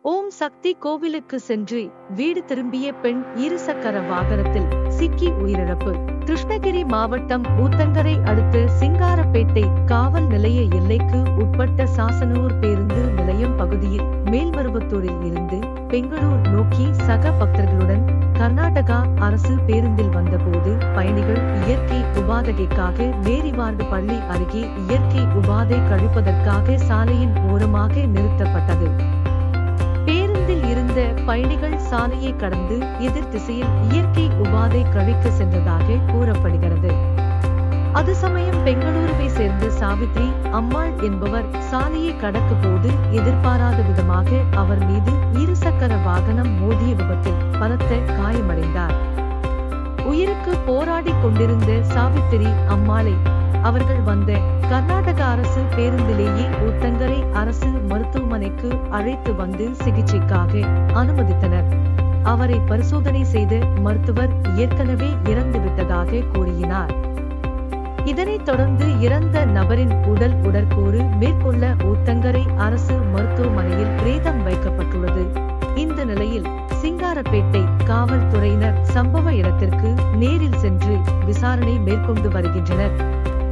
ஓம் சக்தி கோவிலுக்கு சென்று வீடு திரும்பிய பெண் இருசக்கர வாகனத்தில் சிக்கி உயிரிழப்பு கிருஷ்ணகிரி மாவட்டம் ஊத்தங்கரை அடுத்து சிங்காரப்பேட்டை காவல் நிலைய எல்லைக்கு உட்பட்ட சாசனூர் பேருந்து நிலையம் பகுதியில் மேல்மருவத்தூரில் இருந்து பெங்களூர் நோக்கி சக பக்தர்களுடன் கர்நாடகா அரசு பேருந்தில் வந்தபோது பயணிகள் இயற்கை உபாதைக்காக மேரிவார்டு பள்ளி அருகே இயற்கை உபாதை கழிப்பதற்காக சாலையின் ஓரமாக நிறுத்தப்பட்டது பேருந்தில் இருந்த பயணிகள் சாலையை கடந்து எதிர் திசையில் இயற்கை உபாதை கழிக்க சென்றதாக கூறப்படுகிறது அது சமயம் பெங்களூருவை சேர்ந்த சாவித்ரி அம்மாள் என்பவர் சாலையை கடக்க போது எதிர்பாராத விதமாக அவர் மீது இருசக்கர வாகனம் மோதிய விபத்தில் பலத்த காயமடைந்தார் உயிருக்கு போராடிக் கொண்டிருந்த சாவித்திரி அம்மாளை அவர்கள் வந்த கர்நாடக அரசு பேருந்திலேயே ஊத்தங்கரை அரசு மருத்துவமனைக்கு அழைத்து வந்து சிகிச்சைக்காக அனுமதித்தனர் அவரை பரிசோதனை செய்த மருத்துவர் ஏற்கனவே இறந்து விட்டதாக கூறினார் இதனைத் தொடர்ந்து இறந்த நபரின் உடல் உடற்கூறு மேற்கொள்ள ஊத்தங்கரை அரசு மருத்துவமனையில் பிரேதம் வைக்கப்பட்டுள்ளது இந்த நிலையில் சிங்காரப்பேட்டை காவல்துறையினர் சம்பவ இடத்திற்கு நேரில் சென்று விசாரணை மேற்கொண்டு வருகின்றனர்